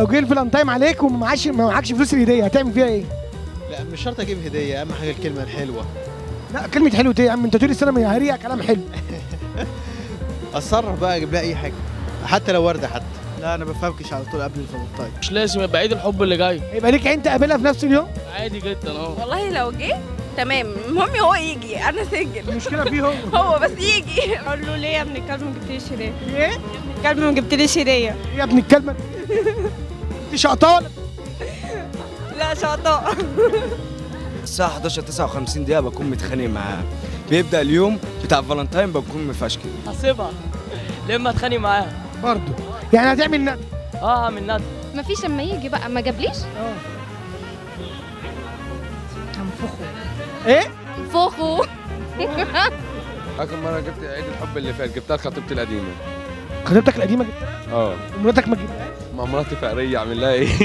لو جه الفالنتاين عليك وما معكش ما معكش فلوس الهديه هتعمل فيها ايه؟ لا مش شرط اجيب هديه اهم حاجه الكلمه الحلوه لا كلمه حلوه ايه يا عم انت طول السنه من هريها كلام حلو اتصرف بقى اجيب لها اي حاجه حتى لو ورده حتى لا انا بفركش على طول قبل الفالنتاين مش لازم يبقى عيد الحب اللي جاي يبقى ليك عين تقابلها في نفس اليوم عادي جدا اه والله لو جه تمام المهم هو يجي انا سنجل المشكله فيه هو هو بس يجي اقول له ليه يا ابن الكلب ما جبتليش هديه ايه؟ الكلب ما جبتليش هديه يا ابن الكلمه انت شقطاه ولا لا شاطئ الساعة 11 59 دقيقة بكون متخانق معاه بيبدأ اليوم بتاع فالنتاين بكون مفشكل هسيبها لما اتخانق معاها برضه يعني هتعمل ندم اه من ندم مفيش لما يجي بقى ما جابليش ايه؟ فوخو اخر مره جبت عيد الحب اللي فات جبتها لخطيبتي القديمه خطيبتك القديمه جبتها اه ومراتك ما جبتهاش مع مراتي فقريه اعمل لها ايه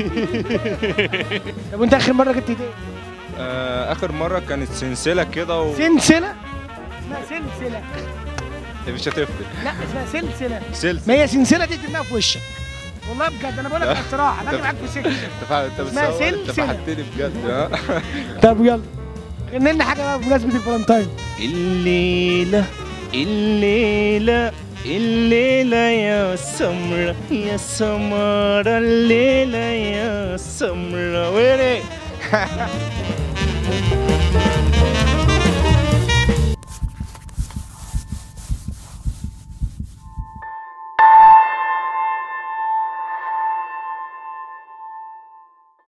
طب وانت اخر مره جبت هديه آه، اخر مره كانت سلسله كده و... سلسله اسمها سلسله مش هتفرق لا اسمها سلسله سلسله ما هي سلسله دي ترميها في وشك والله بجد انا بقول لك بصراحه انا معاك في سكه انت فا- انت اسمها بتصور انت سلسلة. فحتني بجد ها طب يلا غني لنا حاجه بقى بمناسبه الفالنتاين الليلة الليلة الليلة يا سمرة يا سمرة الليلة يا سمرة ويري